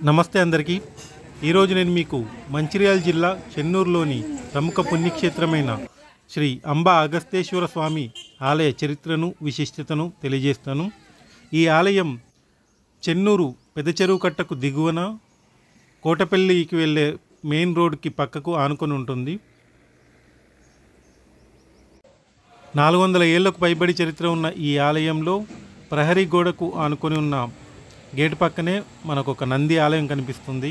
నమస్తే అందరికీ ఈరోజు నేను మీకు మంచిర్యాల జిల్లా చెన్నూరులోని ప్రముఖ పుణ్యక్షేత్రమైన శ్రీ అంబా అగస్తేశ్వర స్వామి ఆలయ చరిత్రను విశిష్టతను తెలియజేస్తాను ఈ ఆలయం చెన్నూరు పెద్ద చెరువు కట్టకు దిగువన కోటపల్లికి వెళ్ళే మెయిన్ రోడ్కి పక్కకు ఆనుకొని ఉంటుంది నాలుగు వందల ఏళ్లకు పైబడి చరిత్ర ఉన్న ఈ ఆలయంలో ప్రహరీ గోడకు ఆనుకొని ఉన్న గేటు పక్కనే మనకు ఒక నంది ఆలయం కనిపిస్తుంది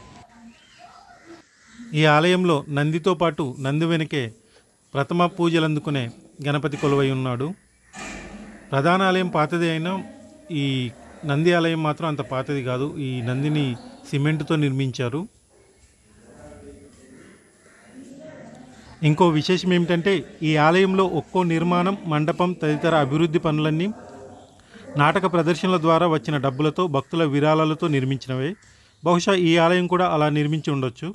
ఈ ఆలయంలో నందితో పాటు నంది వెనుకే ప్రథమ పూజలు అందుకునే గణపతి కొలువై ఉన్నాడు ప్రధాన ఆలయం పాతది అయినా ఈ నంది ఆలయం మాత్రం అంత పాతది కాదు ఈ నందిని సిమెంట్తో నిర్మించారు ఇంకో విశేషం ఏమిటంటే ఈ ఆలయంలో ఒక్కో నిర్మాణం మండపం తదితర అభివృద్ధి పనులన్నీ నాటక ప్రదర్శనల ద్వారా వచ్చిన డబ్బులతో భక్తుల విరాళాలతో నిర్మించినవే బహుశా ఈ ఆలయం కూడా అలా నిర్మించి ఉండొచ్చు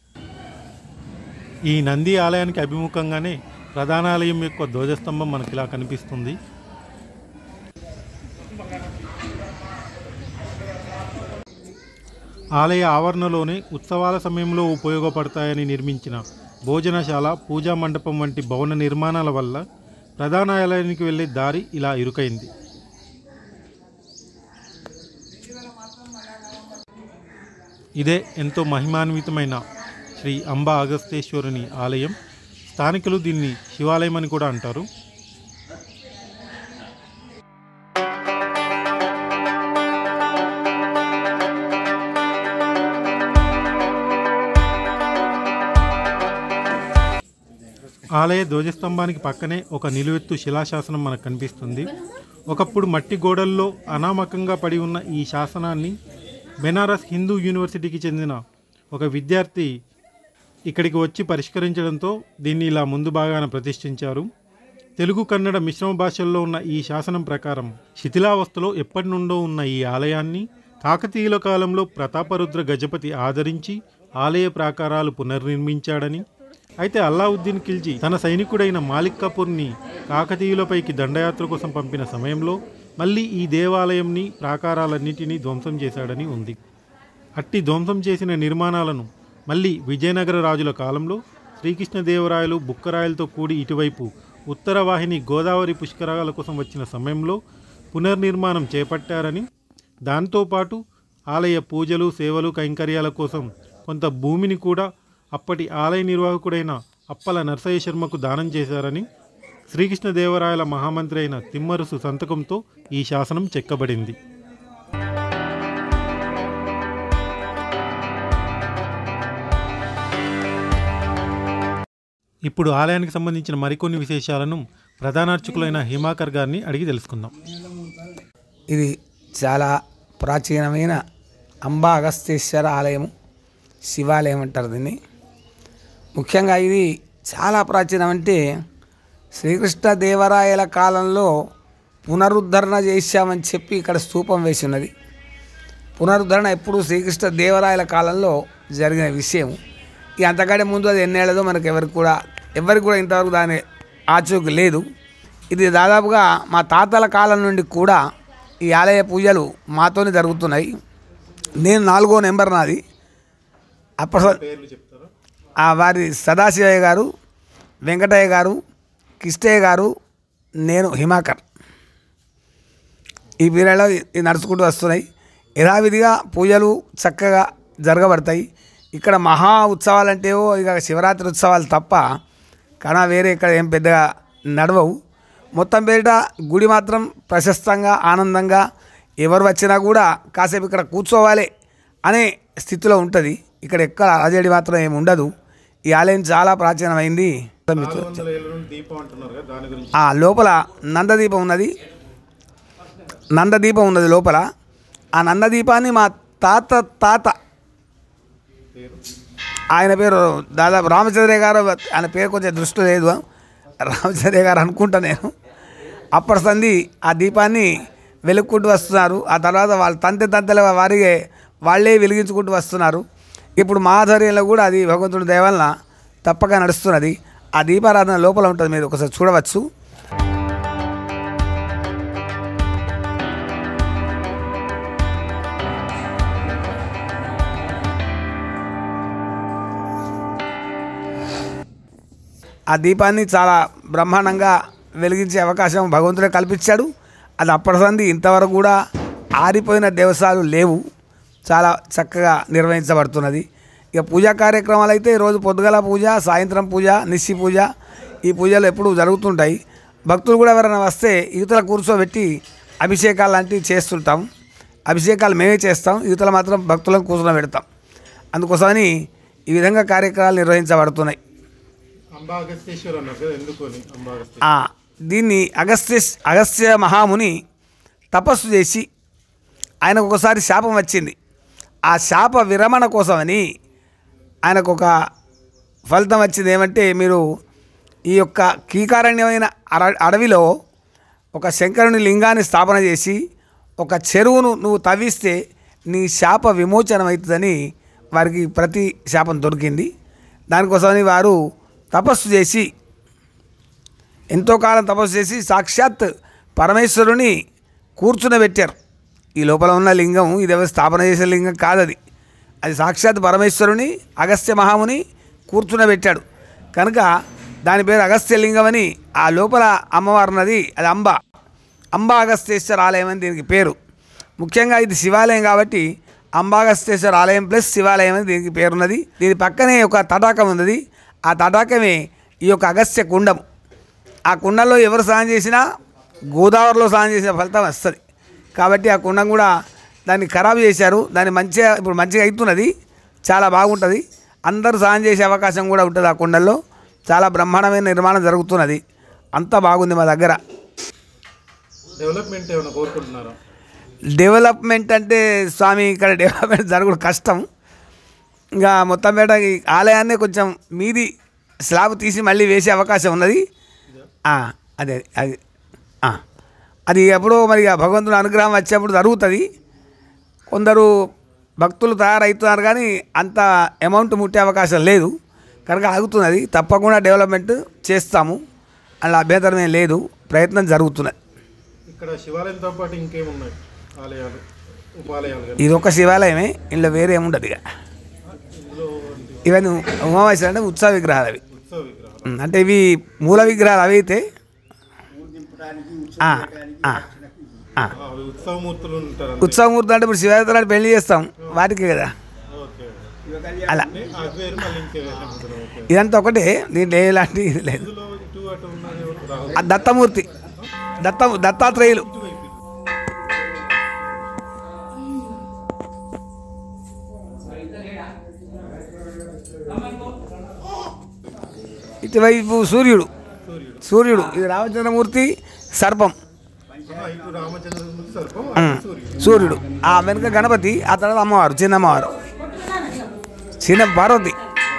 ఈ నంది ఆలయానికి అభిముఖంగానే ప్రధాన ఆలయం యొక్క ధ్వజస్తంభం మనకి ఇలా కనిపిస్తుంది ఆలయ ఆవరణలోనే ఉత్సవాల సమయంలో ఉపయోగపడతాయని నిర్మించిన భోజనశాల పూజా మండపం వంటి భవన నిర్మాణాల వల్ల ప్రధాన ఆలయానికి వెళ్ళే దారి ఇలా ఇరుకైంది ఇదే ఎంతో మహిమాన్వితమైన శ్రీ అంబా అగస్తేశ్వరుని ఆలయం స్థానికులు దీన్ని శివాలయం అని కూడా అంటారు ఆలయ ధ్వజస్తంభానికి పక్కనే ఒక నిలువెత్తు శిలాశాసనం మనకు కనిపిస్తుంది ఒకప్పుడు మట్టి గోడల్లో అనామకంగా పడి ఉన్న ఈ శాసనాన్ని బెనారస్ హిందూ యూనివర్సిటీకి చెందిన ఒక విద్యార్థి ఇక్కడికి వచ్చి పరిష్కరించడంతో దీన్ని ఇలా ముందు భాగాన ప్రతిష్ఠించారు తెలుగు కన్నడ మిశ్రమ భాషల్లో ఉన్న ఈ శాసనం ప్రకారం శిథిలావస్థలో ఎప్పటి నుండో ఉన్న ఈ ఆలయాన్ని కాకతీయుల కాలంలో ప్రతాపరుద్ర గజపతి ఆదరించి ఆలయ ప్రాకారాలు పునర్నిర్మించాడని అయితే అల్లావుద్దీన్ ఖిల్జీ తన సైనికుడైన మాలిక్ కపూర్ని కాకతీయులపైకి దండయాత్ర కోసం పంపిన సమయంలో మళ్ళీ ఈ దేవాలయంని ప్రాకారాలన్నిటినీ ధ్వంసం చేశాడని ఉంది అట్టి ధ్వంసం చేసిన నిర్మాణాలను మళ్ళీ విజయనగర రాజుల కాలంలో శ్రీకృష్ణదేవరాయలు బుక్కరాయలతో కూడి ఇటువైపు ఉత్తర వాహిని గోదావరి పుష్కరాల కోసం వచ్చిన సమయంలో పునర్నిర్మాణం చేపట్టారని దాంతోపాటు ఆలయ పూజలు సేవలు కైంకర్యాల కోసం కొంత భూమిని కూడా అప్పటి ఆలయ నిర్వాహకుడైన అప్పల నరసయ్య శర్మకు దానం చేశారని శ్రీకృష్ణదేవరాయల మహామంత్రి అయిన తిమ్మరుసు సంతకంతో ఈ శాసనం చెక్కబడింది ఇప్పుడు ఆలయానికి సంబంధించిన మరికొన్ని విశేషాలను ప్రధానార్చకులైన హిమాకర్ గారిని అడిగి తెలుసుకుందాం ఇది చాలా ప్రాచీనమైన అంబా అగస్తేశ్వర ఆలయము శివాలయం అంటారు దీన్ని ముఖ్యంగా ఇది చాలా ప్రాచీనం అంటే శ్రీకృష్ణ దేవరాయల కాలంలో పునరుద్ధరణ చేశామని చెప్పి ఇక్కడ స్తూపం వేసి ఉన్నది పునరుద్ధరణ ఎప్పుడు శ్రీకృష్ణ దేవరాయల కాలంలో జరిగిన విషయం ఇక అంతకంటే ముందు అది ఎన్నేళ్ళదో మనకు ఎవరికి కూడా ఎవరికి కూడా ఇంతవరకు దాని ఆచూకు లేదు ఇది దాదాపుగా మా తాతల కాలం నుండి కూడా ఈ ఆలయ పూజలు మాతోనే జరుగుతున్నాయి నేను నాలుగో నెంబర్ నాది అప్పటి ఆ వారి సదాశివయ్య గారు వెంకటయ్య గారు కిష్టయ్య గారు నేను హిమాకర్ ఈ పీరియడ్లో ఇది నడుచుకుంటూ వస్తున్నాయి యథావిధిగా పూజలు చక్కగా జరగబడతాయి ఇక్కడ మహా ఉత్సవాలు అంటే ఇక శివరాత్రి ఉత్సవాలు తప్ప కానీ వేరే ఇక్కడ ఏం పెద్దగా నడవవు మొత్తం పేరిట గుడి మాత్రం ప్రశస్తంగా ఆనందంగా ఎవరు వచ్చినా కూడా కాసేపు ఇక్కడ కూర్చోవాలి అనే స్థితిలో ఉంటుంది ఇక్కడ ఎక్కడ అజడి మాత్రం ఏమి ఉండదు ఈ ఆలయం చాలా ప్రాచీనమైంది దీపం అంటున్నారు కదా దాని గురించి ఆ లోపల నందదీపం ఉన్నది నందదీపం ఉన్నది లోపల ఆ నందదీపాన్ని మా తాత తాత ఆయన పేరు దాదాపు రామచంద్రయ్య గారు ఆయన పేరు కొంచెం దృష్టి లేదు రామచంద్రయ్య గారు అనుకుంటా నేను అప్పటి సంది ఆ దీపాన్ని వెలుక్కుంటూ వస్తున్నారు ఆ తర్వాత వాళ్ళ తంతె తంతెల వారిగే వాళ్ళే వెలిగించుకుంటూ వస్తున్నారు ఇప్పుడు మా ఆధ్వర్యంలో కూడా అది భగవంతుడి దయవలన తప్పక నడుస్తున్నది ఆ దీపారాధన లోపల ఉంటుంది మీరు ఒకసారి చూడవచ్చు ఆ దీపాన్ని చాలా బ్రహ్మాండంగా వెలిగించే అవకాశం భగవంతుడే కల్పించాడు అది అప్పటి సంది ఇంతవరకు కూడా ఆరిపోయిన దేవస్థానాలు లేవు చాలా చక్కగా నిర్వహించబడుతున్నది ఇక పూజా కార్యక్రమాలు అయితే రోజు పొద్దుగల పూజ సాయంత్రం పూజ నిశి పూజ ఈ పూజలు ఎప్పుడూ జరుగుతుంటాయి భక్తులు కూడా ఎవరైనా వస్తే యువతల కూర్చోబెట్టి అభిషేకాలు లాంటివి చేస్తుంటాం అభిషేకాలు మేమే చేస్తాం యువతల మాత్రం భక్తులను కూర్చోబెడతాం అందుకోసమని ఈ విధంగా కార్యక్రమాలు నిర్వహించబడుతున్నాయి అంబా అగస్తేశ్వర్ అన్నారు కదా ఎందుకని అంబా అగస్తేశ్వర్ ఆ, దీన్ని అగస్త్య అగస్త్య మహాముని తపస్సు చేసి ఆయనకు ఒకసారి శాపం వచ్చింది ఆ శాప విరమణ కోసమని ఆయనకు ఒక ఫలితం వచ్చింది ఏమంటే మీరు ఈ యొక్క కీకారణ్యమైన అర అడవిలో ఒక శంకరుని లింగాన్ని స్థాపన చేసి ఒక చెరువును నువ్వు తవ్విస్తే నీ శాప విమోచనం అవుతుందని వారికి ప్రతి శాపం దొరికింది దానికోసమని వారు తపస్సు చేసి ఎంతో కాలం తపస్సు చేసి సాక్షాత్ పరమేశ్వరుని కూర్చునబెట్టారు ఈ లోపల ఉన్న లింగం ఇది ఎవరు స్థాపన చేసే లింగం కాదది అది సాక్షాత్ పరమేశ్వరుని అగస్త్య మహాముని కూర్చునబెట్టాడు కనుక దాని పేరు అగస్త్య లింగం అని ఆ లోపల అమ్మవారు ఉన్నది అది అంబ అంబ అగస్తేశ్వర ఆలయం అని దీనికి పేరు ముఖ్యంగా ఇది శివాలయం కాబట్టి అంబాగస్తేశ్వర ఆలయం ప్లస్ శివాలయం అని దీనికి పేరున్నది దీని పక్కనే ఒక తటాకం ఉన్నది ఆ తటాకమే ఈ యొక్క అగస్త్య కుండం ఆ కుండంలో ఎవరు స్నానం చేసినా గోదావరిలో స్నానం చేసిన ఫలితం వస్తుంది కాబట్టి ఆ కుండం కూడా దాన్ని ఖరాబ్ చేశారు దాన్ని మంచిగా ఇప్పుడు మంచిగా అవుతున్నది చాలా బాగుంటుంది అందరూ స్నానం చేసే అవకాశం కూడా ఉంటుంది ఆ కుండల్లో చాలా బ్రహ్మాండమైన నిర్మాణం జరుగుతున్నది అంతా బాగుంది మా దగ్గర డెవలప్మెంట్ ఏమైనా కోరుకుంటున్నారా డెవలప్మెంట్ అంటే స్వామి ఇక్కడ డెవలప్మెంట్ జరగడం కష్టం ఇంకా మొత్తం పేట ఈ ఆలయాన్ని కొంచెం మీది స్లాబ్ తీసి మళ్ళీ వేసే అవకాశం ఉన్నది ఆ, అదే అది ఆ. అది ఎప్పుడో మరి ఆ భగవంతుని అనుగ్రహం వచ్చేప్పుడు జరుగుతుంది కొందరు భక్తులు తయారవుతున్నారు కానీ అంత అమౌంట్ ముట్టే అవకాశం లేదు కనుక ఆగుతున్నది తప్పకుండా డెవలప్మెంట్ చేస్తాము అలా అభ్యంతరం ఏం లేదు ప్రయత్నం జరుగుతున్నది ఇక్కడ శివాలయంతో పాటు ఇంకేమున్నాయి ఆలయాలు ఉపాలయాలు కానీ ఇది ఒక శివాలయమే ఇందులో వేరే ఏముండదు ఇక ఇందులో ఇవన్నీ ఉమామేశ్వర అంటే ఉత్సవ విగ్రహాలు అవి ఉత్సవ విగ్రహాలు ఉమ్, అంటే ఇవి మూల విగ్రహాలు అవి అయితే ఆ, ఆ, ఆ. ఆ, అవి ఉత్సవమూర్తులు ఉంటారు ఉత్సవమూర్తి అంటే ఇప్పుడు శివరాత్రి పెళ్లి చేస్తాం వాటికి కదా ఓకే అలా అది వేరు మళ్ళీ ఇంకే వేరే ఉంటుంది. ఓకే ఇదంతా ఒకటే దీంట్లో ఎలాంటి ఇది లేదు ఇందులో ఇటు అటు ఉన్నది ఎవరు? రాహుల్ ఆ దత్తమూర్తి దత్త దత్తాత్రేయులు ఇటువైపు సూర్యుడు సూర్యుడు ఇది రామచంద్రమూర్తి సర్పం ఆ, ఇటు రామచంద్రమూర్తి సర్పం ఉమ్, అటు సూర్యుడు సూర్యుడు ఆ వెనుక గణపతి ఆ తర్వాత అమ్మవారు చిన్న అమ్మవారు చిన్న పార్వతి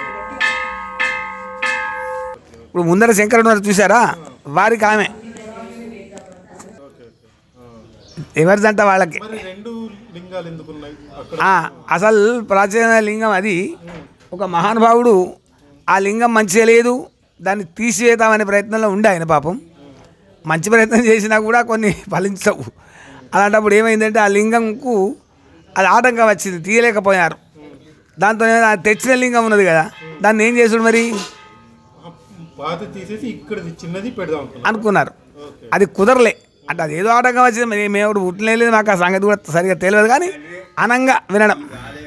ఇప్పుడు ముందర శంకరుడు ఉన్నారు చూసారా వారికి ఆమె ఓకే ఓకే ఆ. ఎవరిదంట వాళ్ళకి మరి రెండు లింగాలు ఎందుకు ఉన్నాయి అక్కడ ఆ, అసలు ప్రాచీన లింగం అది ఒక మహానుభావుడు ఆ లింగం మంచిగా లేదు దాన్ని తీసివేద్దామనే ప్రయత్నంలో ఉండే ఆయన పాపం మంచి ప్రయత్నం చేసినా కూడా కొన్ని ఫలించవు అలాంటప్పుడు ఏమైందంటే ఆ లింగంకు అది ఆటంకం వచ్చింది తీయలేకపోయారు దాంతో ఆ తెచ్చిన లింగం ఉన్నది కదా దాన్ని ఏం చేసుడు మరి ఆ, పాత తీసేసి ఇక్కడ చిన్నది పెడదాం అనుకున్నాం అనుకున్నారు ఓకే అది కుదరలే అంటే అది ఏదో ఆటంకం వచ్చింది మరి మేము ఎవడు పుట్టలేదు మాకు ఆ సంగతి కూడా సరిగా తెలియదు కానీ అనంగా వినడం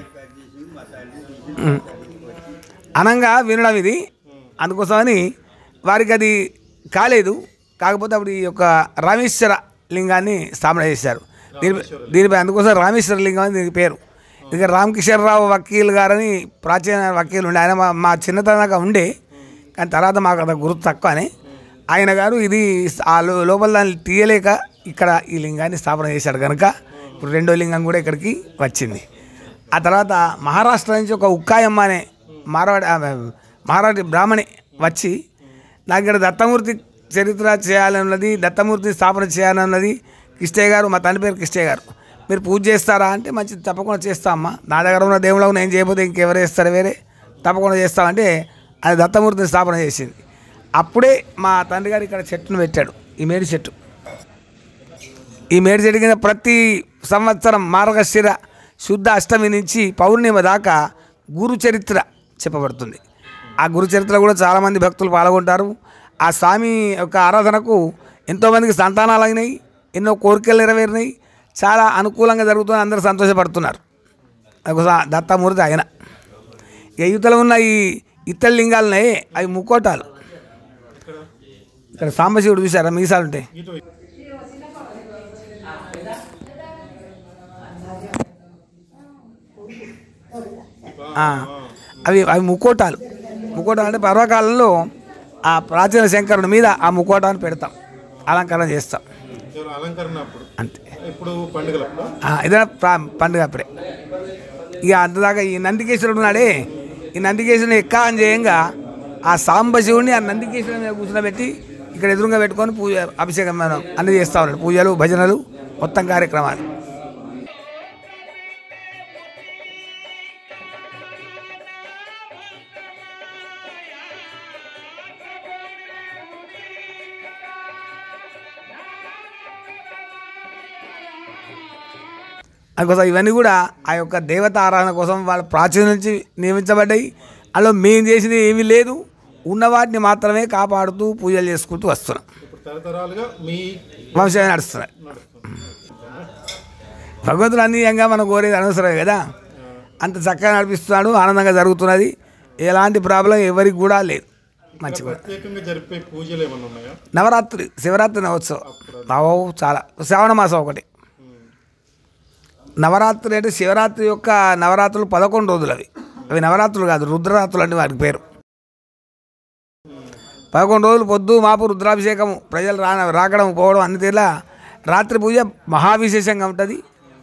ఉమ్. అనంగా వినడం ఇది అందుకోసమని వారికి అది కాలేదు కాకపోతే అప్పుడు ఈ యొక్క రామేశ్వర లింగాన్ని స్థాపన చేశారు దీని దీనిపై అందుకోసం రామేశ్వర లింగం అని దీనికి పేరు ఇక రామకిషోర్రావు వకీల్ గారని ప్రాచీన వకీలు ఉండే ఆయన మా మా చిన్నతనంగా ఉండే కానీ తర్వాత మాకు అంత గుర్తు తక్కువనే ఆయన గారు ఇది ఆ లో- లోపల దాన్ని తీయలేక ఇక్కడ ఈ లింగాన్ని స్థాపన చేశాడు కనుక ఇప్పుడు రెండో లింగం కూడా ఇక్కడికి వచ్చింది ఆ తర్వాత మహారాష్ట్ర నుంచి ఒక ఉక్కాయమ్మ అనే మారవాడి ఆమె మహారాష్ట్ర బ్రాహ్మణి వచ్చి నాకు ఇక్కడ దత్తమూర్తి చరిత్ర చేయాలన్నది దత్తమూర్తి స్థాపన చేయాలన్నది కిష్టయ్య గారు మా తండ్రి పేరు కిష్టయ్య గారు మీరు పూజ చేస్తారా అంటే మంచిది తప్పకుండా చేస్తా అమ్మా నా దగ్గర ఉన్న దేవుళ్ళకు నేను చేయకపోతే ఇంకెవరు చేస్తారు వేరే తప్పకుండా చేస్తామంటే అది దత్తమూర్తిని స్థాపన చేసింది అప్పుడే మా తండ్రి గారు ఇక్కడ చెట్టును పెట్టాడు ఈ మేడి చెట్టు ఈ మేడి చెట్టు కింద ప్రతి సంవత్సరం మార్గశిర శుద్ధ అష్టమి నుంచి పౌర్ణిమ దాకా గురు చరిత్ర చెప్పబడుతుంది ఆ గురు చరిత్రలో కూడా చాలామంది భక్తులు పాల్గొంటారు ఆ స్వామి యొక్క ఆరాధనకు ఎంతోమందికి సంతానాలు అయినాయి ఎన్నో కోరికలు నెరవేరినాయి చాలా అనుకూలంగా జరుగుతుంది అందరూ సంతోషపడుతున్నారు ఒక సా- దత్తమూర్తి ఆయన ఇక యువతలో ఉన్న ఈ ఇత్తడి లింగాలున్నాయి అవి ముక్కోటాలు ఇక్కడ సాంబశివుడు చూసారా మీసాలు ఉంటాయి ఇటు ఆ, అవి అవి ముక్కోటాలు ముక్కోటాలు అంటే పర్వకాలంలో ఆ ప్రాచీన శంకరుడి మీద ఆ ముక్కోటాన్ని పెడతాం అలంకరణ చేస్తాం ఎవరు అలంకరణ అప్పుడు అంతే ఇప్పుడు పండుగలప్పుడు ఆ, ఇదే ప్రా- పండుగ అప్పుడే ఇక అంతదాకా ఈ నందికేశ్వరుడు ఉన్నాడే ఈ నందికేశ్వరుని ఎక్కాని చేయంగా ఆ సాంబశివుడిని ఆ నందికేశ్వరుని మీద కూర్చోబెట్టి ఇక్కడ ఎదురుగా పెట్టుకొని పూజ అభిషేకం మనం అన్ని చేస్తూ ఉన్నాడు పూజలు భజనలు మొత్తం కార్యక్రమాలు అందుకోసం ఇవన్నీ కూడా ఆ యొక్క దేవత ఆరాధన కోసం వాళ్ళ ప్రాచీన నుంచి నియమించబడ్డాయి అందులో మేము చేసింది ఏమీ లేదు ఉన్న వాటిని మాత్రమే కాపాడుతూ పూజలు చేసుకుంటూ వస్తున్నాం ఇప్పుడు తరతరాలుగా మీ వంశమే నడుస్తున్నాయి నడుస్తుంది భగవంతుడు అన్నియంగా మనం కోరేది అనవసరమే కదా అంత చక్కగా నడిపిస్తున్నాడు ఆనందంగా జరుగుతున్నది ఎలాంటి ప్రాబ్లం ఎవరికి కూడా లేదు మంచిగా ప్రత్యేకంగా జరిపే పూజలు ఏమైనా ఉన్నాయా నవరాత్రి శివరాత్రి నవోత్సవం అవో చాలా శ్రావణ మాసం ఒకటి నవరాత్రి అంటే శివరాత్రి యొక్క నవరాత్రులు పదకొండు రోజులు అవి అవి నవరాత్రులు కాదు రుద్రరాత్రులు అంటే వాటి పేరు పదకొండు రోజులు పొద్దు మాపు రుద్రాభిషేకము ప్రజలు రా రాకడం పోవడం అన్ని తీర్లా రాత్రి పూజ మహావిశేషంగా ఉంటుంది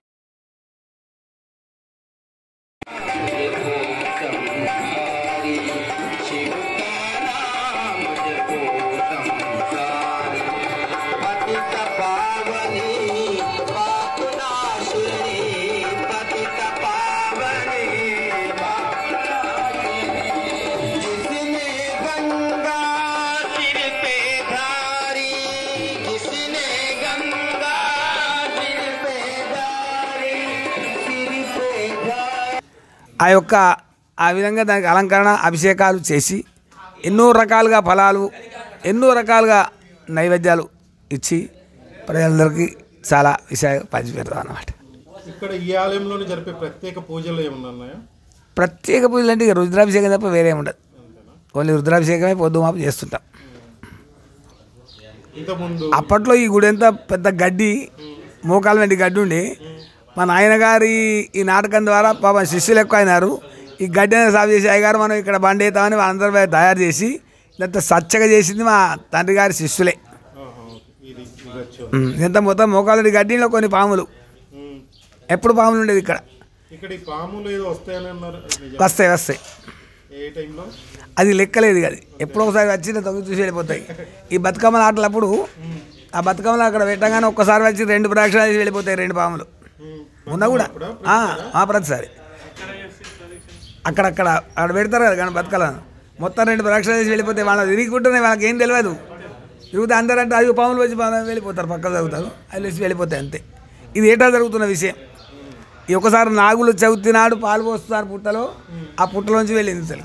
जिसने गंगा सिर पे धारी जिसने गंगा सिर पे धारी सिर पे धारी ఆ యొక్క ఆ విధంగా దానికి అలంకరణ అభిషేకాలు చేసి ఎన్నో రకాలుగా ఫలాలు ఎన్నో రకాలుగా నైవేద్యాలు ఇచ్చి ప్రజలందరికీ చాలా విషయాలు పంచిపెడతాం అన్నమాట ఇక్కడ ఈ ఆలయంలోనే జరిపే ప్రత్యేక పూజలు ఏమన్నా ఉన్నాయా ప్రత్యేక పూజలు అంటే ఇక రుద్రాభిషేకం తప్ప వేరే ఉండదు ఓన్లీ రుద్రాభిషేకమే పొద్దు మాపు చేస్తుంటాం ఇంతకుముందు అప్పట్లో ఈ గుడి ఎంత పెద్ద గడ్డి మోకాల వెంటి గడ్డి ఉండి మా నాయనగారి ఈ నాటకం ద్వారా పాప శిష్యులు ఎక్కువ అయినారు ఈ గడ్డి అనేది సాగు చేసి అయ్యగారు మనం ఇక్కడ బండి అవుతామని వాళ్ళందరూ తయారు చేసి ఇదంతా స్వచ్ఛగా చేసింది మా తండ్రి గారి శిష్యులే ఆహా, ఓకే. ఇది ఇది వచ్చి ఉమ్, ఇదంతా మొత్తం మోకాల గడ్డిలో కొన్ని పాములు ఉమ్. ఎప్పుడు పాములు ఉండేది ఇక్కడ ఇక్కడ ఈ పాములు ఏదో వస్తాయని అన్నారు అది నిజం. వస్తాయి వస్తాయి ఏ టైంలో అది లెక్కలేదు అది ఎప్పుడో ఒకసారి వచ్చి తొంగి చూసి వెళ్ళిపోతాయి ఈ బతుకమ్మల ఆటలప్పుడు ఆ బతుకమ్మలు అక్కడ పెట్టగానే ఒక్కసారి వచ్చి రెండు ప్రదక్షిణాలు చేసి వెళ్ళిపోతాయి రెండు పాములు ఉమ్. ఉన్నా కూడా ఆ, ఆ ప్రతిసారి అక్కడక్కడ అక్కడ పెడతారు కదా కానీ బతకాలను మొత్తం రెండు ప్రదక్షిణాలు చేసి వెళ్ళిపోతే వాళ్ళ తిరుగుకుంటున్నాయి వాళ్ళకి ఏం తెలియదు తిరుగుతే అందరంటే అవి పాములు వచ్చి పాములు వెళ్ళిపోతారు పక్కన జరుగుతారు అవి వచ్చి వెళ్ళిపోతాయి అంతే ఇది ఏటా జరుగుతున్న విషయం ఈ ఒకసారి నాగులు చవితి నాడు పాలు పోస్తున్నారు పుట్టలో ఆ పుట్టలోంచి వెళ్ళింది తల్లి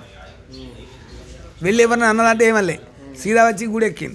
వెళ్ళి ఎవరిని అన్నదంటే ఏమల్లే సీదా వచ్చి గుడి ఎక్కింది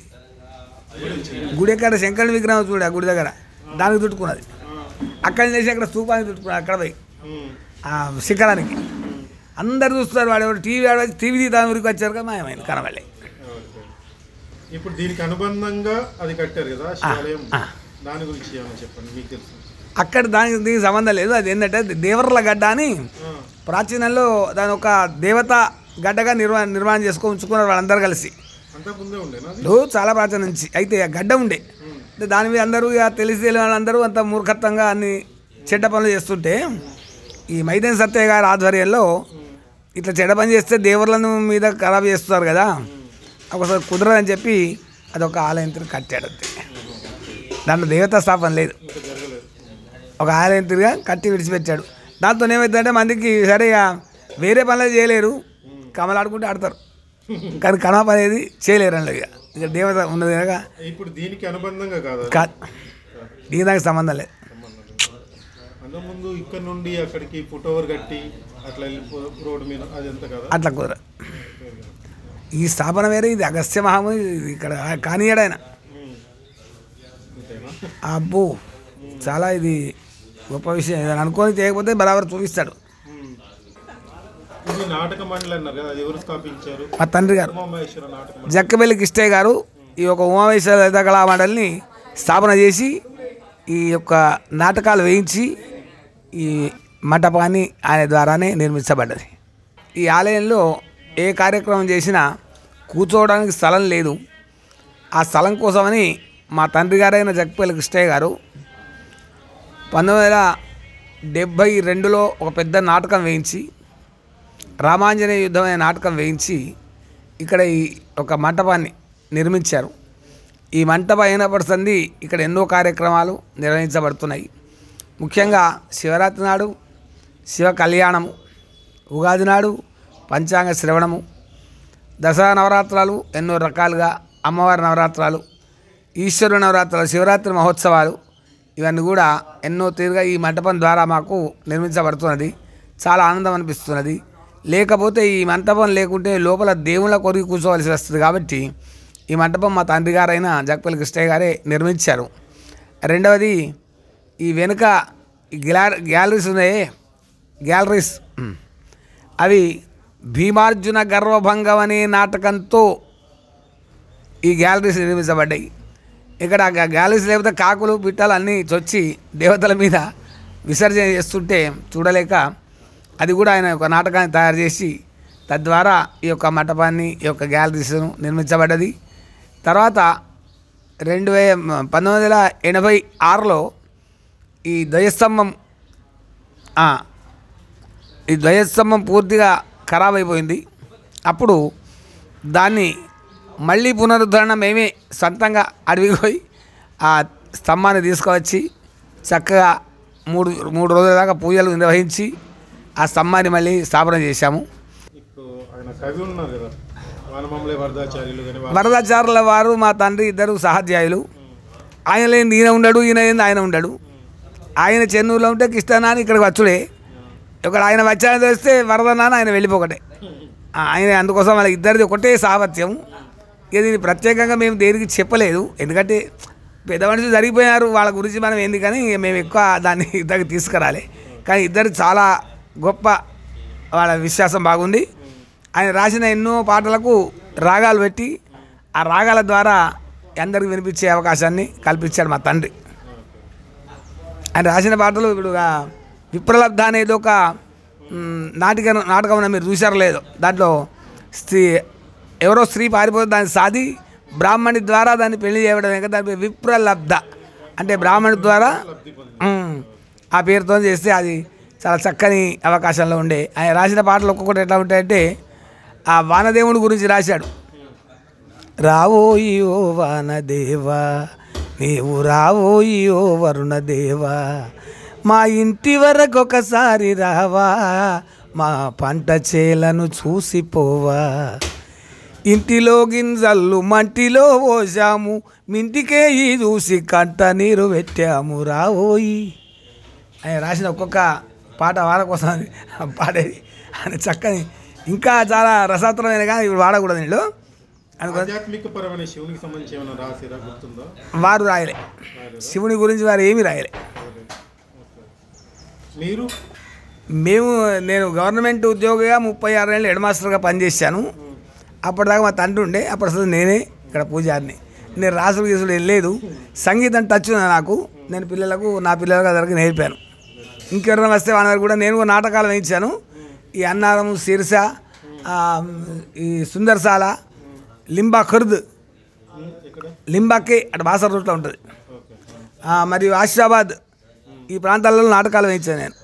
గుడి ఎక్కడ శంకరుని విగ్రహం చూడ ఆ గుడి దగ్గర దానికి చుట్టుకున్నది అక్కడ చేసి అక్కడ స్తూపానికి చుట్టుకున్నాడు అక్కడ పోయి ఉమ్. ఆ శిఖరానికి అందరు చూస్తారు వాడు ఎవరు టీవీ ఆడ టీవీ తీద్దాం ఊరికి వచ్చారు కదా మాయమైంది కనబడలే ఓకే. ఇప్పుడు దీనికి అనుబంధంగా అది కట్టారు కదా శివాలయం దాని గురించి ఏమైనా చెప్పండి మీకు తెలుసు అక్కడ దానికి దీనికి సంబంధం లేదు అది ఏంటంటే దేవర్ల గడ్డ అని ఆ, ప్రాచీనంలో దాని ఒక దేవత గడ్డగా నిర్మా నిర్మాణం చేసుకొని ఉంచుకున్నారు వాళ్ళందరూ కలిసి అంతకుముందే ఉండేనా అది లో చాలా ప్రాచీన నుంచి అయితే ఆ గడ్డ ఉండే అంటే దాని మీద అందరూ ఇక తెలిసి తెలియని వాళ్ళందరూ అంత మూర్ఖత్వంగా అన్ని చెడ్డ పనులు చేస్తుంటే ఈ మైదేన్ సత్యయ్య గారి ఆధ్వర్యంలో ఇట్లా చెడ్డ పని చేస్తే దేవుళ్ళను మీద ఖరాబ్ చేస్తున్నారు కదా ఒకసారి కుదరదని చెప్పి అదొక ఆలయం తిరిగి కట్టాడు అంతే దాంట్లో దేవతా స్థాపన లేదు ఇంకా జరగలేదు ఒక ఆలయం తిరిగా కట్టి విడిచిపెట్టాడు దాంతో ఏమవుతుందంటే మందికి సరే ఇక వేరే పనులు చేయలేరు కమలాడుకుంటూ ఆడతారు కానీ కణప అనేది చేయలేరు అందులో ఇక ఇక దేవత ఉన్నది కనుక ఇప్పుడు దీనికి అనుబంధంగా కాదు అది. కా దీని దానికి సంబంధం లేదు అంతకుముందు ఇక్కడ నుండి అక్కడికి ఫుట్ ఓవర్ కట్టి అట్లా వెళ్ళిపో రోడ్డు మీద అది ఎంత కదా అట్లా కుదర ఈ స్థాపన వేరే ఇది అగస్త్య మహాముని ఇది ఇక్కడ కానీయడాయన అబ్బో చాలా ఇది గొప్ప విషయం ఏదైనా అనుకొని చేయకపోతే బరాబర్ చూపిస్తాడు ఇది నాటక మండలి అన్నారు కదా అది ఎవరు స్థాపించారు మా తండ్రి గారు ఉమామహేశ్వర నాటక మండలి జక్కబెల్లి కిష్టయ్య గారు ఈ యొక్క ఉమావేశ్వర లలిత కళా మండలిని స్థాపన చేసి ఈ యొక్క నాటకాలు వేయించి ఈ మంటపాన్ని ఆయన ద్వారానే నిర్మించబడ్డది ఈ ఆలయంలో ఏ కార్యక్రమం చేసినా కూర్చోవడానికి స్థలం లేదు ఆ స్థలం కోసమని మా తండ్రి గారైన జక్కపల్లి కృష్ణయ్య గారు పంతొమ్మిది వందల డెబ్భై రెండులో ఒక పెద్ద నాటకం వేయించి రామాంజనేయ యుద్ధం అనే నాటకం వేయించి ఇక్కడ ఈ ఒక మంటపాన్ని నిర్మించారు ఈ మంటపం అయినప్పటి సంది ఇక్కడ ఎన్నో కార్యక్రమాలు నిర్వహించబడుతున్నాయి ముఖ్యంగా శివరాత్రి నాడు శివ కళ్యాణము ఉగాది నాడు పంచాంగ శ్రవణము దసరా నవరాత్రాలు ఎన్నో రకాలుగా అమ్మవారి నవరాత్రాలు ఈశ్వరుడు నవరాత్రాలు శివరాత్రి మహోత్సవాలు ఇవన్నీ కూడా ఎన్నో తీరుగా ఈ మంటపం ద్వారా మాకు నిర్మించబడుతున్నది చాలా ఆనందం అనిపిస్తున్నది లేకపోతే ఈ మంటపం లేకుంటే లోపల దేవుళ్ళ కొరికి కూర్చోవలసి వస్తుంది కాబట్టి ఈ మంటపం మా తండ్రి గారైన జగపల్లి కృష్ణయ్య గారే నిర్మించారు రెండవది ఈ వెనుక ఈ గ్లా గ్యాలరీస్ ఉన్నాయే గ్యాలరీస్ ఉమ్. అవి భీమార్జున గర్వభంగం అనే నాటకంతో ఈ గ్యాలరీస్ నిర్మించబడ్డాయి ఇక్కడ ఆ గ్యాలరీస్ లేకపోతే కాకులు పిట్టలు అన్నీ చొచ్చి దేవతల మీద విసర్జన చేస్తుంటే చూడలేక అది కూడా ఆయన ఒక నాటకాన్ని తయారు చేసి తద్వారా ఈ యొక్క మంటపాన్ని ఈ యొక్క గ్యాలరీస్ను నిర్మించబడ్డది తర్వాత రెండు వే పంతొమ్మిది వందల ఎనభై ఆరులో ఈ ధ్వజస్తంభం ఆ, ఈ ధ్వజస్తంభం పూర్తిగా ఖరాబ్ అయిపోయింది అప్పుడు దాన్ని మళ్ళీ పునరుద్ధరణ మేమే సొంతంగా అడవికి పోయి ఆ స్తంభాన్ని తీసుకువచ్చి చక్కగా మూడు మూడు రోజుల దాకా పూజలు నిర్వహించి ఆ స్తంభాన్ని మళ్ళీ స్థాపన చేశాము ఇప్పుడు ఆయన కవి ఉన్నారు కదా వానమమ్మలే వరదాచార్యులు కానీ వరదాచారుల వారు మా తండ్రి ఇద్దరు సహాధ్యాయులు ఆయన లేని ఈయన ఉండడు ఈయన లేని ఆయన ఉండడు ఆయన చెన్నూరులో ఉంటే కిష్టనాని ఇక్కడికి వచ్చుడే ఇక్కడ ఆయన వచ్చాయని తెలిస్తే వరదనాన్ని ఆయన వెళ్ళిపోకటే ఆ, ఆయన అందుకోసం వాళ్ళ ఇద్దరిది ఒకటే సామర్థ్యం ఇక దీన్ని ప్రత్యేకంగా మేము దేనికి చెప్పలేదు ఎందుకంటే పెద్ద మనుషులు జరిగిపోయారు వాళ్ళ గురించి మనం ఎందుకని మేము ఎక్కువ దాన్ని ఇద్దరికి తీసుకురాలి కానీ ఇద్దరు చాలా గొప్ప వాళ్ళ విశ్వాసం బాగుంది ఆయన రాసిన ఎన్నో పాటలకు రాగాలు పెట్టి ఆ రాగాల ద్వారా అందరికి వినిపించే అవకాశాన్ని కల్పించాడు మా తండ్రి ఆయన రాసిన పాటలు ఇప్పుడు ఆ విప్రలబ్ధ అనేది ఒక మ్, నాటిక నాటకం మీరు చూసారో లేదో దాంట్లో స్త్రీ ఎవరో స్త్రీ పారిపోతే దాన్ని సాది బ్రాహ్మణి ద్వారా దాన్ని పెళ్లి చేయడం ఇంకా దాని పేరు విప్రలబ్ధ అంటే బ్రాహ్మణి ద్వారా మ్, ఆ పేరుతో చేస్తే అది చాలా చక్కని అవకాశంలో ఉండే ఆయన రాసిన పాటలు ఒక్కొక్కటి ఎట్లా ఉంటాయంటే ఆ వానదేవుడి గురించి రాశాడు రావోయి ఓ వానదేవా నీవు రావోయి ఓ వరుణదేవా మా ఇంటి వరకు ఒకసారి రావా మా పంట చేలను చూసిపోవా ఇంటిలో గింజల్లు మంటిలో పోసాము మింటికే ఈ చూసి కంట నీరు పెట్టాము రావోయి ఆయన రాసిన ఒక్కొక్క పాట వాడ కోసం అని పాడేది ఆయన చక్కని ఇంకా చాలా రసాత్రమైన కానీ ఇప్పుడు వాడకూడదు నీళ్ళు అందుకని ఆధ్యాత్మిక పరమైన శివునికి సంబంధించి ఏమైనా రాసిరా గుర్తుందా వారు రాయలే శివుని గురించి వారు ఏమీ రాయలే మీరు మేము నేను గవర్నమెంట్ ఉద్యోగిగా ముప్పై ఆరు ఏళ్ళు హెడ్ మాస్టర్గా పనిచేశాను అప్పటిదాకా మా తండ్రి ఉండే అప్పుడు అసలు నేనే ఇక్కడ పూజారిని నేను రాసులు గీసులు వెళ్ళలేదు సంగీతం టచ్ ఉంది నాకు నేను పిల్లలకు నా పిల్లలకు అందరికి నేర్పాను ఇంకెవరైనా వస్తే వాళ్ళ దగ్గర కూడా నేను కూడా నాటకాలు వేయించాను ఈ అన్నారం శిరస ఆ, ఈ సుందర్శాల లింబా ఖుర్ద్ ఇక్కడ లింబాకే అటు బాసర్ రూట్లో ఉంటుంది ఓకే ఆ, మరియు ఆసిఫాబాద్ ఈ ప్రాంతాలలో నాటకాలు వేయించాను నేను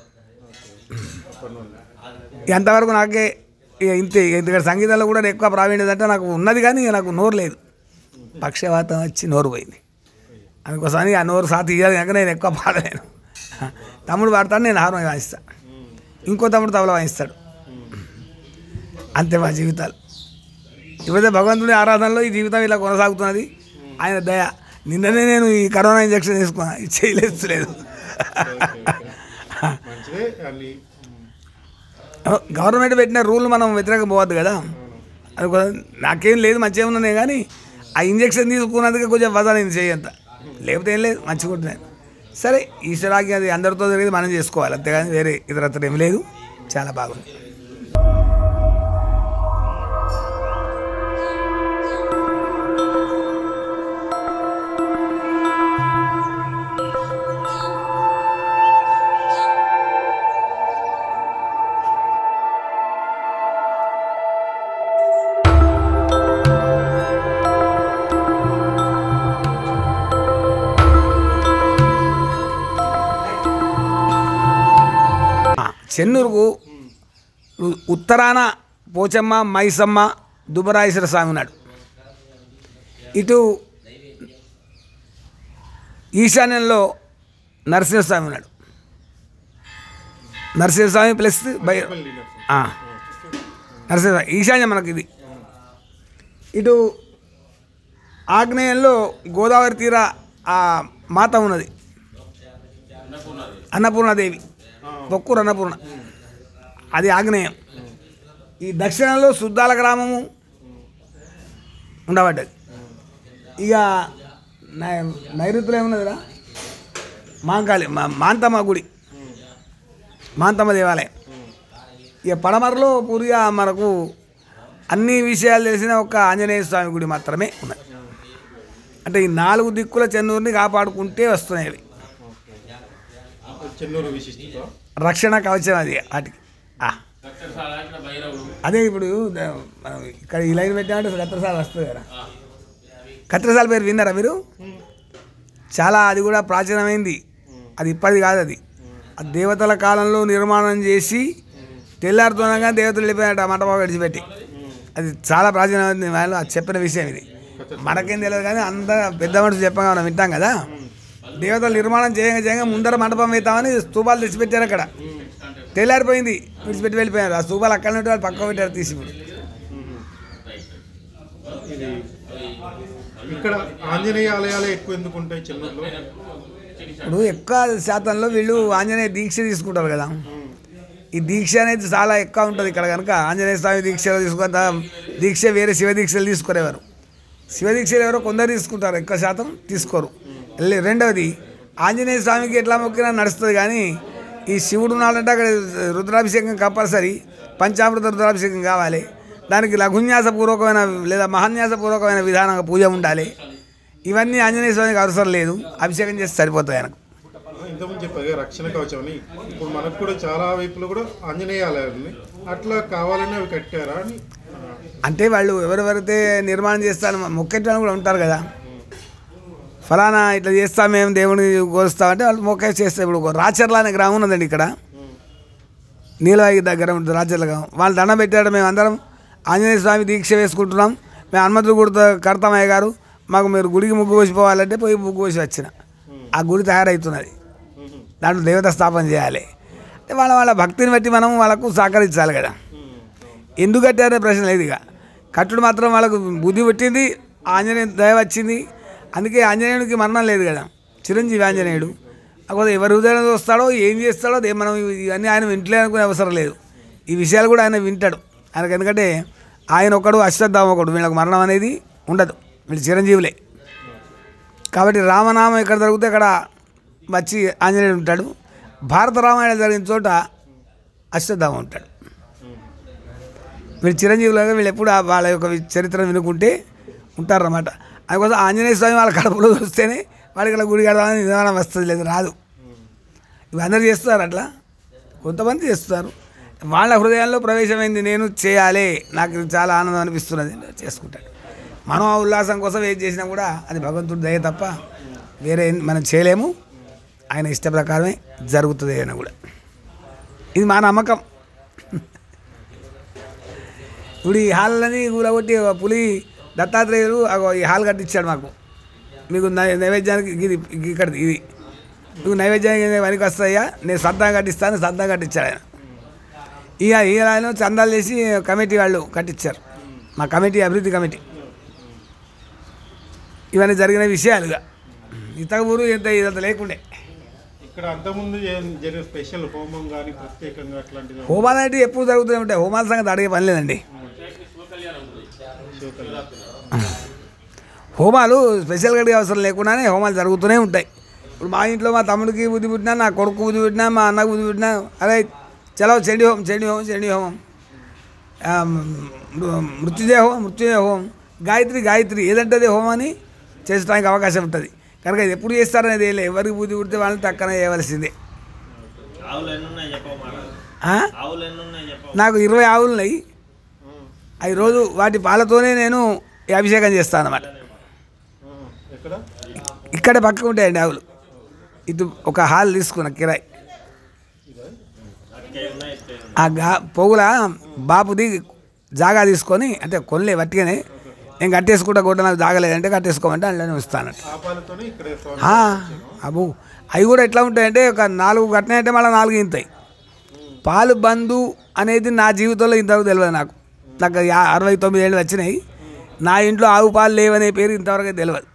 ఎంతవరకు నాకే ఇక ఇంతే ఇక ఇక్కడ సంగీతంలో కూడా ఎక్కువ ప్రావీణ్యత అంటే నాకు ఉన్నది కానీ ఇక నాకు నోరు లేదు పక్షవాతం వచ్చి నోరు పోయింది అందుకోసమని ఆ నోరు సాతి ఇయ్యాలి కనుక నేను ఎక్కువ పాడలేను తమ్ముడు పాడతాను నేను హారం వాయిస్తాను ఇంకో తమ్ముడు తబలా వాయిస్తాడు అంతే మా జీవితాలు ఇప్పుడైతే భగవంతుడి ఆరాధనలో ఈ జీవితం ఇలా కొనసాగుతున్నది ఆయన దయ నిన్ననే నేను ఈ కరోనా ఇంజక్షన్ తీసుకున్నా ఇది చేయలేదు లేదు మంచిదే అన్ని గవర్నమెంట్ పెట్టిన రూల్ మనం వ్యతిరేకం పోవద్దు కదా అది కొ- నాకేం లేదు మంచిగా ఉన్నానే కానీ ఆ ఇంజక్షన్ తీసుకున్నందుకే కొంచెం వదలైంది చేయంత లేకపోతే ఏం లేదు మంచిగా ఉంటున్నాయి సరే ఈశ్వరాకి అది అందరితో జరిగేది మనం చేసుకోవాలి అంతేగాని వేరే ఇతరత్ర ఏం లేదు చాలా బాగుంది ఆ, చెన్నూరుకు ఉ- ఉత్తరాన పోచమ్మ మైసమ్మ దుబరాయేశ్వర స్వామి ఉన్నాడు ఇటు ఈశాన్యంలో నరసింహస్వామి ఉన్నాడు నరసింహస్వామి ప్లస్ బై ఆ, నరసింహస్వామి ఈశాన్యం మనకి ఇది ఇటు ఆగ్నేయంలో గోదావరి తీర ఆ మాత ఉన్నది అన్నపూర్ణాదేవి పొక్కూరు అన్నపూర్ణ అది ఆగ్నేయం ఈ దక్షిణంలో శుద్ధాల గ్రామము ఉండబడ్డది ఇక నై నైరుతిలో ఏమున్నదిరా మాంకాళి మా మాంతమ్మ గుడి మాంతమ్మ దేవాలయం ఇక పడమరలో పూర్తిగా మనకు అన్ని విషయాలు తెలిసిన ఒక ఆంజనేయ స్వామి గుడి మాత్రమే ఉన్నది అంటే ఈ నాలుగు దిక్కుల చెన్నూరుని కాపాడుకుంటే వస్తున్నాయి అవి చెన్నూరు విశిష్టత రక్షణ కవచం అది వాటికి ఆ. అదే ఇప్పుడు ద- మనం ఇక్కడ ఈ లైన్ పెట్టామంటే కత్రసాల వస్తుంది కదా కత్రసాల పేరు విన్నారా మీరు చాలా అది కూడా ప్రాచీనమైంది అది ఇప్పటిది కాదు అది ఆ దేవతల కాలంలో నిర్మాణం చేసి తెల్లారుతోనగా దేవతలు వెళ్ళిపోయాట మంటపం గడిచిపెట్టి అది చాలా ప్రాచీనమైంది వాళ్ళు అది చెప్పిన విషయం ఇది మనకేం తెలియదు కానీ అంత పెద్ద మనుషులు చెప్పగా మనం వింటాం కదా దేవతలు నిర్మాణం చేయంగా చేయంగా ముందర మంటపం వేద్దామని స్తూపాలు తెచ్చిపెట్టారు అక్కడ తెల్లారిపోయింది విడిచిపెట్టి వెళ్ళిపోయారు ఆ స్తూపాలు అక్కడ నుండి వాళ్ళు పక్క పెట్టారు తీసి ఇప్పుడు ఇది ఇక్కడ ఆంజనేయ ఆలయాలే ఎక్కువ ఎందుకు ఉంటాయి చెన్నూరులో ఇప్పుడు ఎక్కువ శాతంలో వీళ్ళు ఆంజనేయ దీక్ష తీసుకుంటారు కదా ఈ దీక్ష అనేది చాలా ఎక్కువ ఉంటుంది ఇక్కడ కనుక ఆంజనేయ స్వామి దీక్ష తీసుకుంట దీక్ష వేరే శివ దీక్షలు తీసుకునేవారు శివ దీక్షలు ఎవరో కొందరు తీసుకుంటారు ఎక్కువ శాతం తీసుకోరు లే- రెండవది ఆంజనేయ స్వామికి ఎట్లా మొక్కినా నడుస్తుంది కానీ ఈ శివుడు ఉన్నాడంటే అక్కడ రుద్రాభిషేకం కంపల్సరీ పంచామృత రుద్రాభిషేకం కావాలి దానికి లఘున్యాసపూర్వకమైన లేదా మహాన్యాసపూర్వకమైన విధానంగా పూజ ఉండాలి ఇవన్నీ ఆంజనేయ స్వామికి అవసరం లేదు అభిషేకం చేస్తే సరిపోతాయి ఆయనకు ఇంతకుముందు చెప్పారు కదా, రక్షణ కవచం అని ఇప్పుడు మనకు కూడా చాలా వైపులో కూడా ఆంజనేయ ఆలయాలు ఉన్నాయి అట్లా కావాలని అవి కట్టారా అని అంటే వాళ్ళు ఎవరెవరైతే నిర్మాణం చేస్తారో మొక్కేటోళ్ళు కూడా ఉంటారు కదా ఫలానా ఇట్లా చేస్తాం మేము దేవుని కోస్తామంటే వాళ్ళు మొక్కే చేస్తారు ఇప్పుడు ఒక రాచర్ల అనే గ్రామం ఉన్నదండి ఇక్కడ నీలవాయి దగ్గర ఉంటుంది రాచర్ల గ్రామం వాళ్ళు దండం పెట్టాడు మేము అందరం ఆంజనేయ స్వామి దీక్ష వేసుకుంటున్నాం మేము హనుమంతుడు గుడి కడతామయ్య గారు మాకు మీరు గుడికి ముగ్గు పోసిపోవాలంటే పోయి ముగ్గు పోసి వచ్చిన ఆ గుడి తయారవుతున్నది దాంట్లో దేవత స్థాపన చేయాలి అంటే వాళ్ళ వాళ్ళ భక్తిని బట్టి మనం వాళ్ళకు సహకరించాలి కదా ఎందుకు కట్టారనే ప్రశ్న లేదు ఇక కట్టుడు మాత్రం వాళ్ళకు బుద్ధి పుట్టింది ఆంజనేయ దయ వచ్చింది అందుకే ఆంజనేయుడికి మరణం లేదు కదా చిరంజీవి ఆంజనేయుడు కాకపోతే ఎవరి హృదయం వస్తాడో ఏం చేస్తాడో అదే మనం ఇవన్నీ ఆయన వింటలే అనుకునే అవసరం లేదు ఈ విషయాలు కూడా ఆయన వింటాడు ఆయనకు ఎందుకంటే ఆయన ఒకడు అశ్వత్థామ ఒకడు వీళ్ళకి మరణం అనేది ఉండదు వీళ్ళు చిరంజీవులే కాబట్టి రామనామం ఎక్కడ దొరికితే అక్కడ వచ్చి ఆంజనేయుడు ఉంటాడు భారత రామాయణం జరిగిన చోట అశ్వత్థామ ఉంటాడు వీళ్ళు చిరంజీవులుగా వీళ్ళు ఎప్పుడు ఆ వాళ్ళ యొక్క చరిత్రను వినుకుంటే ఉంటారన్నమాట అందుకోసం ఆంజనేయ స్వామి వాళ్ళ కడుపులో చూస్తేనే వాళ్ళకి ఇలా గుడి కడదామని నిదానం వస్తుంది లేదు రాదు ఇవి అందరు చేస్తారు అట్లా కొంతమంది చేస్తారు వాళ్ళ హృదయాల్లో ప్రవేశమైంది నేను చేయాలి నాకు ఇది చాలా ఆనందం అనిపిస్తున్నది చేసుకుంటాడు మనం ఆ ఉల్లాసం కోసం ఏం చేసినా కూడా అది భగవంతుడి దయ తప్ప వేరే ఏం మనం చేయలేము ఆయన ఇష్ట ప్రకారమే జరుగుతుంది అయినా కూడా ఇది మా నమ్మకం ఇప్పుడు ఈ హాల్లని కూలగొట్టి ఒక పులి దత్తాత్రేయుడు అగో ఈ హాల్ కట్టించాడు మాకు మీకు నై- నైవేద్యానికి ఇది ఇక్కడ ఇది మీకు నైవేద్యానికి పనికి వస్తాయా నేను సద్దా కట్టిస్తాను సద్దా కట్టించాడు ఆయన ఇక ఈ ఆయన చందాలు చేసి కమిటీ వాళ్ళు కట్టించారు మా కమిటీ అభివృద్ధి కమిటీ ఇవన్నీ జరిగిన విషయాలుగా ఇతర ఊరు ఇంత ఇదంత లేకుండే ఇక్కడ అంతకుముందు ఏ- జరిగే స్పెషల్ హోమం కానీ ప్రత్యేకంగా అట్లాంటిది హోమాలు అంటే ఎప్పుడు జరుగుతూనే ఉంటాయి హోమాల సంగతి అడిగే పని లేదండి హోమాలు స్పెషల్ గడిగా అవసరం లేకుండానే హోమాలు జరుగుతూనే ఉంటాయి ఇప్పుడు మా ఇంట్లో మా తమ్ముడికి బుద్ధి పుట్టినా నా కొడుకు బుద్ధి పుట్టినా మా అన్నకు బుద్ధి పుట్టినా అరే చలో చండి హోమం చండి హోమం చండి హోమం ఆ, మృ- మృత్యుంజయ హోమం మృత్యుంజయ హోమం గాయత్రి గాయత్రి ఏదంటే అది హోమం అని చేసడానికి అవకాశం ఉంటుంది కనుక ఇది ఎప్పుడు చేస్తారనేది ఏం లేదు ఎవరికి బుద్ధి పుడితే వాళ్ళని తక్కన చేయవలసిందే ఆవులు ఎన్ని ఉన్నాయి చెప్పవు మాట ఆ? ఆవులు ఎన్ని ఉన్నాయి చెప్పవు నాకు ఇరవై ఆవులు ఉన్నాయి అవి రోజు వాటి పాలతోనే నేను ఈ అభిషేకం చేస్తాను అన్నమాట ఎక్కడ ఇక్కడ పక్కకు ఉంటాయండి ఆవులు ఇటు ఒక హాల్ తీసుకున్న కిరాయి అటుకై ఉన్నాయి ఇటుకై ఉన్నాయి ఆ గా పొగుల బాపుది జాగా తీసుకొని అంటే కొనలే వట్టిగానే నేను కట్టేసుకుంటా కూడా నాకు జాగలేదంటే కట్టేసుకోమంటే అందులోనే ఉంచుతానట ఆ పాలతోనే ఇక్కడ స్వామి ఆ, అబ్బో అవి కూడా ఎట్లా ఉంటాయంటే ఒక నాలుగు కట్టినాయంటే మళ్ళీ నాలుగు ఇంతాయి పాలు బంధు అనేది నా జీవితంలో ఇంతవరకు తెలియదు నాకు నాకు యా- అరవై తొమ్మిది ఏళ్ళు వచ్చినాయి నా ఇంట్లో ఆవు పాలు లేవనే పేరు ఇంతవరకు తెలియదు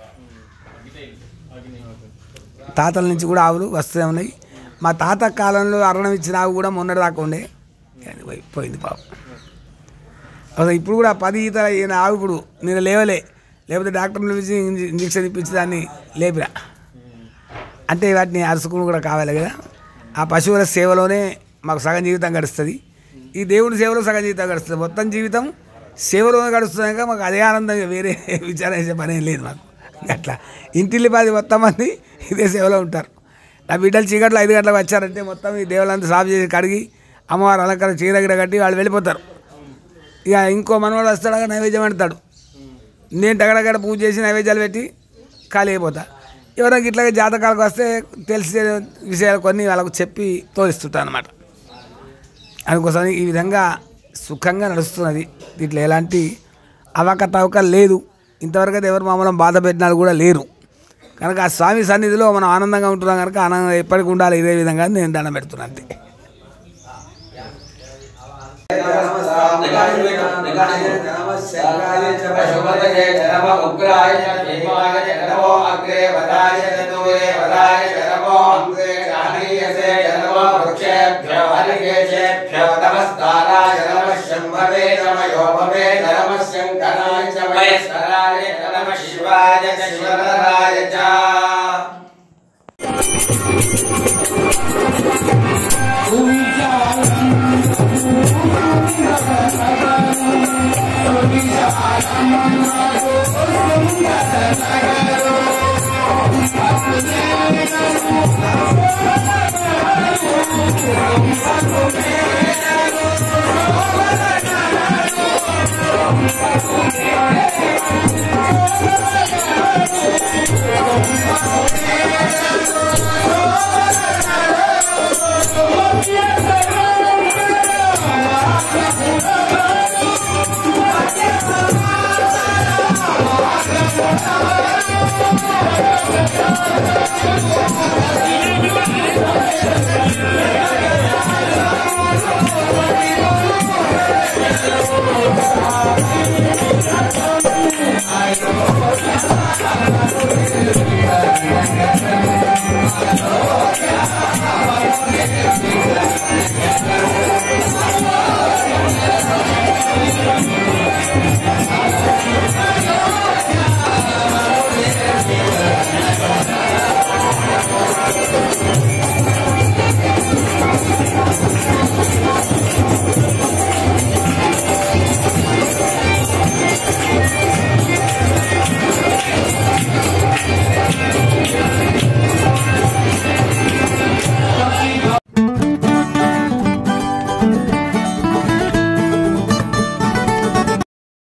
తాతల నుంచి కూడా ఆవులు వస్తూనే ఉన్నాయి మా తాత కాలంలో అరణం ఇచ్చిన ఆవు కూడా మొన్నటి దాకా ఉండే అది పోయి- పోయింది పాపం అసలు ఇప్పుడు కూడా పది ఈత ఈయన ఆవు ఇప్పుడు నేను లేవలే లేకపోతే డాక్టర్ని పిలిచి ఇంజ- ఇంజక్షన్ ఇప్పించి దాన్ని లేపిరా అంటే వాటిని అరుసుకుని కూడా కావాలి కదా ఆ పశువుల సేవలోనే మాకు సగం జీవితం గడుస్తుంది ఈ దేవుడి సేవలో సగం జీవితం గడుస్తుంది మొత్తం జీవితం సేవలోనే గడుస్తుంది కనుక మాకు అదే ఆనందం వేరే విచారం చేసే పని ఏం లేదు మాకు అట్లా ఇంటిల్లి పది మొత్తం మంది ఇదే సేవలో ఉంటారు నా బిడ్డలు చీకట్లో ఐదు గంటలకు వచ్చారంటే మొత్తం ఈ దేవుళ్ళంతా సాఫ్ చేసి కడిగి అమ్మవారు అలంకారం చీర గిడ కట్టి వాళ్ళు వెళ్ళిపోతారు ఇక ఇంకో మనవాడు వస్తాడు నైవేద్యం పెడతాడు నేను టగడగడ పూజ చేసి నైవేద్యాలు పెట్టి ఖాళీ అయిపోతా ఎవరైనా ఇట్లాగే జాతకాలకు వస్తే తెలిసే విషయాలు కొన్ని వాళ్ళకు చెప్పి తోలిస్తుంటాను అనమాట అందుకోసం ఈ విధంగా సుఖంగా నడుస్తున్నది దీంట్లో ఎలాంటి అవకతవక లేదు ఇంతవరకు అయితే ఎవరు మమ్మల్ని బాధ పెట్టినారు కూడా లేరు కనుక ఆ స్వామి సన్నిధిలో మనం ఆనందంగా ఉంటున్నాం కనుక ఆనందంగా ఎప్పటికి ఉండాలి ఇదే విధంగా నేను దండం పెడుతున్నాను అంతే పశుపతయే నమ ఉగ్రాయ భీమాయ నమో అగ్రే వదాయ దూరే వదాయ నమో అంగ్రే జానీయసే నమో వృక్షేభ్యో హరికేశేభ్యో నమస్కారాయ నమ శంభవే నమ యోభవే నమ శంకరాయ చ మహేశ్వరాయ నమ శివాయ చ శివధరాయ చ Thank